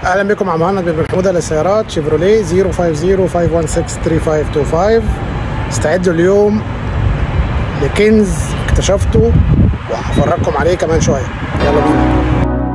اهلا بكم مع مهند بن حموده للسيارات شيفروليه 050-516-3525 استعدوا اليوم لكنز اكتشفته وهفرجكم عليه كمان شويه يلا بينا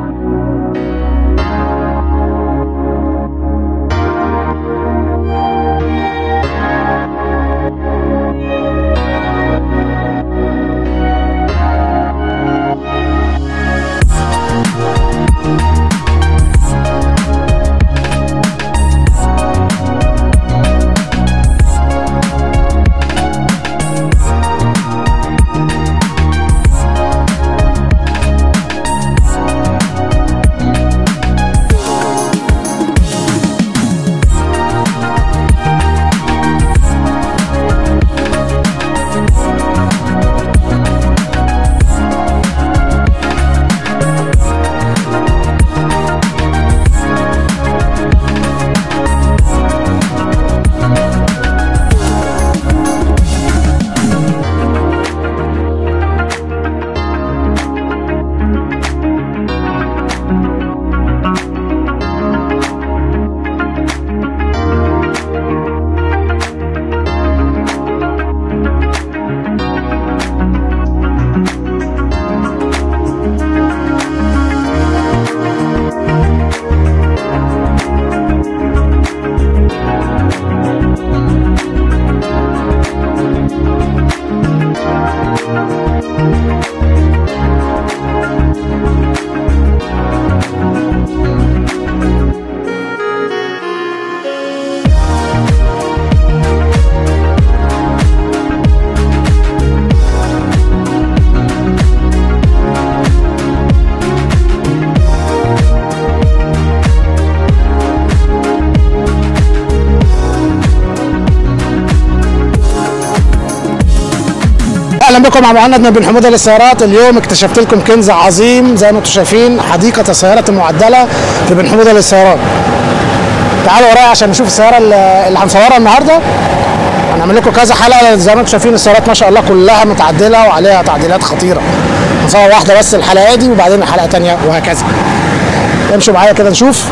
اهلا بكم مع مهند بن حموده للسيارات اليوم اكتشفت لكم كنز عظيم زي ما انتم شايفين حديقه السيارات المعدله لبن حموده للسيارات تعالوا ورايا عشان نشوف السياره اللي اللي هنصورها النهارده هنعمل لكم كذا حلقه زي ما انتم شايفين السيارات ما شاء الله كلها متعدله وعليها تعديلات خطيره هنصور واحده بس الحلقه دي وبعدين حلقه تانية وهكذا امشوا معايا كده نشوف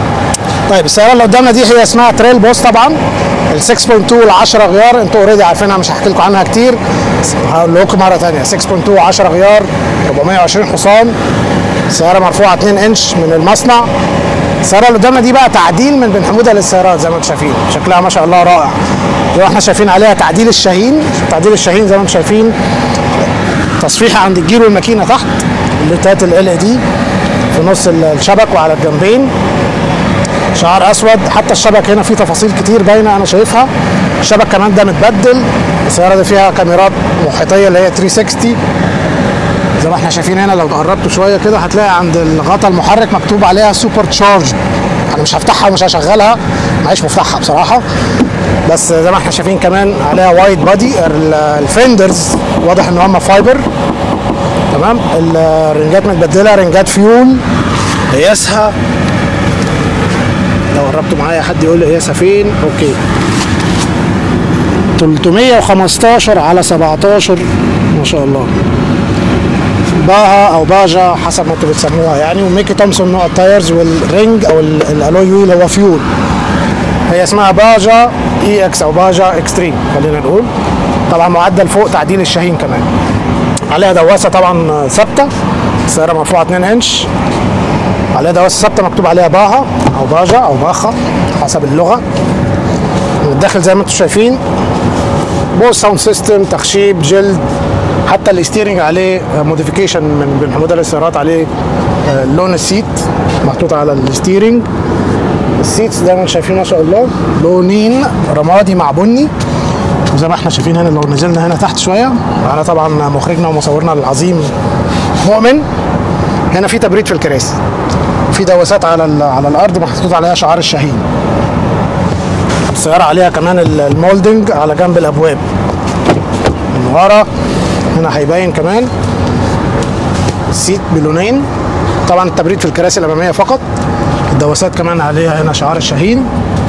طيب السياره اللي قدامنا دي هي اسمها تريل بوس طبعا ال 6.2 ال 10 غيار انتوا اوريدي عارفينها مش هحكي لكم عنها كتير هقول لكم مره ثانيه 6.2 10 غيار 420 حصان سياره مرفوعه 2 انش من المصنع السياره اللي قدامنا دي بقى تعديل من بن حموده للسيارات زي ما انتم شايفين شكلها ما شاء الله رائع زي ما احنا شايفين عليها تعديل الشاهين تعديل الشاهين زي ما انتم شايفين تصفيحه عند الجير والماكينه تحت الليتات ال دي في نص الشبك وعلى الجنبين شعار اسود حتى الشبك هنا فيه تفاصيل كتير باينه انا شايفها الشبك كمان ده متبدل السياره دي فيها كاميرات محيطيه اللي هي 360 زي ما احنا شايفين هنا لو قربتوا شويه كده هتلاقي عند الغطا المحرك مكتوب عليها سوبر تشارج انا مش هفتحها ومش هشغلها معيش مفتاحها بصراحه بس زي ما احنا شايفين كمان عليها وايد بادي الفندرز واضح ان هم فايبر تمام الرنجات متبدله رنجات فيول قياسها لو قربتوا معايا حد يقول لي قياسها فين اوكي 315 على 17 ما شاء الله باها او باجا حسب ما انتوا بتسموها يعني وميكي تومسون نوع التايرز والرينج او ال- الالوي ويل هو فيول هي اسمها باجا اي اكس او باجا اكستريم خلينا نقول طبعا معدل فوق تعديل الشاهين كمان عليها دواسه طبعا ثابته السياره مرفوعه 2 انش عليها دواسه ثابته مكتوب عليها باها او باجا او باخا حسب اللغه من الداخل زي ما انتم شايفين بوس ساوند سيستم تخشيب جلد حتى الاستيرنج عليه موديفيكيشن من بن حموده للسيارات عليه آه، لون السيت محطوط على الستيرنج السيتس زي ما انتم شايفين ما شاء الله لونين رمادي مع بني وزي ما احنا شايفين هنا لو نزلنا هنا تحت شويه معانا طبعا مخرجنا ومصورنا العظيم مؤمن هنا في تبريد في الكراسي في دواسات على ال- على الارض محطوط عليها شعار الشاهين السيارة عليها كمان ال- المولدنج على جنب الابواب من ورا هنا هيبين كمان السيت بلونين طبعا التبريد في الكراسي الاماميه فقط الدواسات كمان عليها هنا شعار الشاهين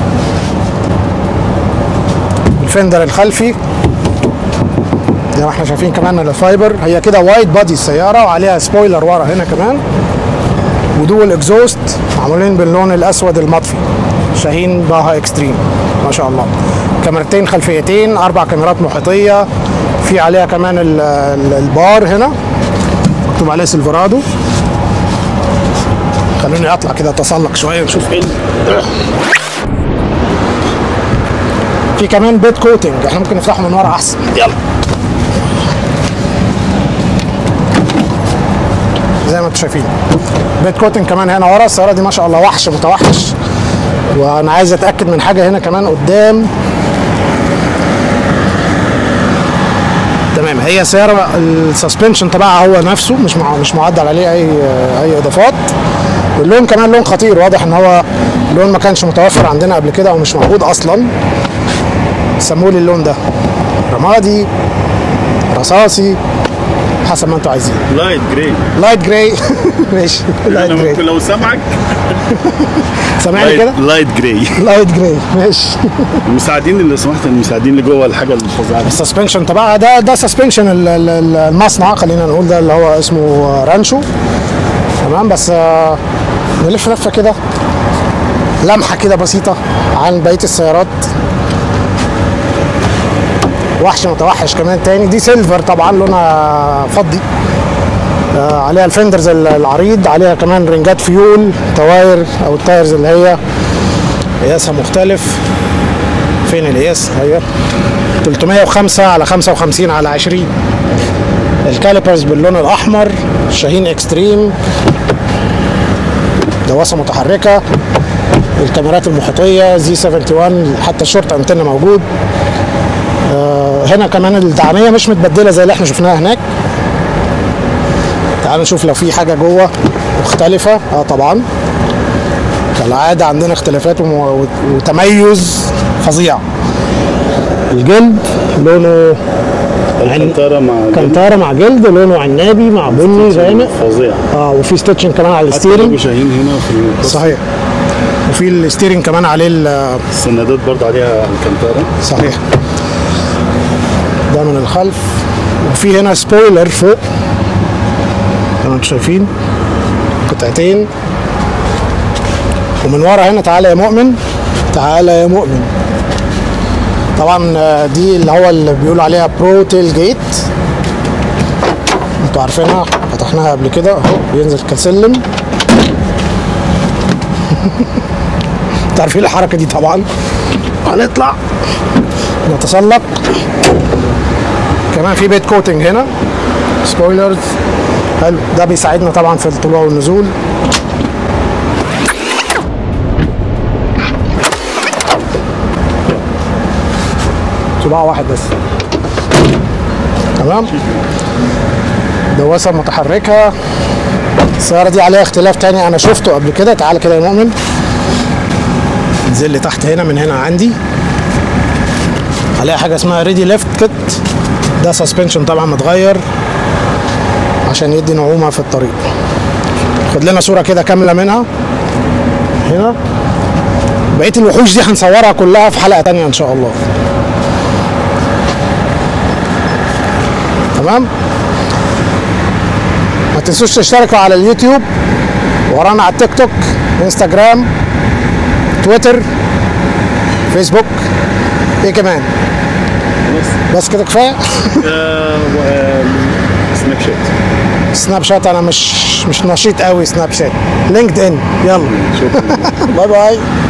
الفندر الخلفي زي ما احنا شايفين كمان الفايبر هي كده وايد بادي السياره وعليها سبويلر ورا هنا كمان ودول اكزوست معمولين باللون الاسود المطفي شاهين باها اكستريم ما شاء الله كاميرتين خلفيتين اربع كاميرات محيطيه في عليها كمان ال- ال- البار هنا مكتوب عليه سيلفرادو خلوني اطلع كده اتسلق شويه نشوف ايه ال- في كمان بيت كوتنج احنا ممكن نفتحه من ورا احسن يلا زي ما انتم شايفين بيت كوتنج كمان هنا ورا السياره دي ما شاء الله وحش متوحش وانا عايز اتاكد من حاجه هنا كمان قدام تمام هي سياره السسبنشن تبعها هو نفسه مش مع مش معدل عليه اي اي اضافات واللون كمان لون خطير واضح ان هو لون ما كانش متوفر عندنا قبل كده او مش موجود اصلا سموه لي اللون ده رمادي رصاصي حسب ما انتوا عايزين لايت جراي لايت جراي ماشي لايت انا ممكن جراي لو سامعك سامعني كده لايت جراي لايت جراي ماشي المساعدين اللي سمحت المساعدين اللي جوه الحاجه الفظيعه دي. السسبنشن تبعها ده ده سسبنشن ال- ال- ال- المصنع خلينا نقول ده اللي هو اسمه رانشو تمام بس آه، نلف لفه كده لمحه كده بسيطه عن بقيه السيارات وحش متوحش كمان تاني دي سيلفر طبعا لونها فضي آه، عليها الفندرز ال- العريض عليها كمان رنجات فيول تواير او التايرز اللي هي قياسها مختلف فين القياس هي 305 على 55 على 20 الكاليبرز باللون الاحمر شاهين اكستريم دواسه متحركه الكاميرات المحيطيه زي 71 حتى الشورت انتنا موجود آه هنا كمان الدعميه مش متبدله زي اللي احنا شفناها هناك تعالوا نشوف لو في حاجه جوه مختلفه اه طبعا كالعاده عندنا اختلافات وم- وتميز فظيع الجلد لونه الكنتاره مع كنتارة مع جلد لونه عنابي مع بني غامق فظيع اه وفي ستيتشنج كمان على حتى الستيرنج لوجو شاهين هنا في القصة. صحيح وفي الستيرنج كمان عليه ال- السندات برضه عليها الكنتاره صحيح ده من الخلف وفي هنا سبويلر فوق زي ما انتم شايفين قطعتين ومن ورا هنا تعالى يا مؤمن تعالى يا مؤمن طبعا آه، دي اللي هو اللي بيقولوا عليها برو تيل جيت انتوا عارفينها فتحناها قبل كده اهو بينزل كسلم انتوا عارفين الحركه دي طبعا هنطلع نتسلق كمان في بيت كوتنج هنا سبويلرز حلو ده بيساعدنا طبعا في الطلوع والنزول صباع واحد بس تمام دواسة متحركة السيارة دي عليها اختلاف تاني أنا شفته قبل كده تعال كده يا مؤمن انزل لي تحت هنا من هنا عندي عليها حاجه اسمها ريدي ليفت كيت ده سسبنشن طبعا متغير عشان يدي نعومه في الطريق خد لنا صوره كده كامله منها هنا بقيه الوحوش دي هنصورها كلها في حلقه تانية ان شاء الله تمام ما تنسوش تشتركوا على اليوتيوب ورانا على التيك توك انستجرام تويتر فيسبوك ايه كمان بس كده كفايه آه، و- آه، سناب شات سناب شات انا مش مش نشيط قوي سناب شات لينكد ان يلا شكرا باي باي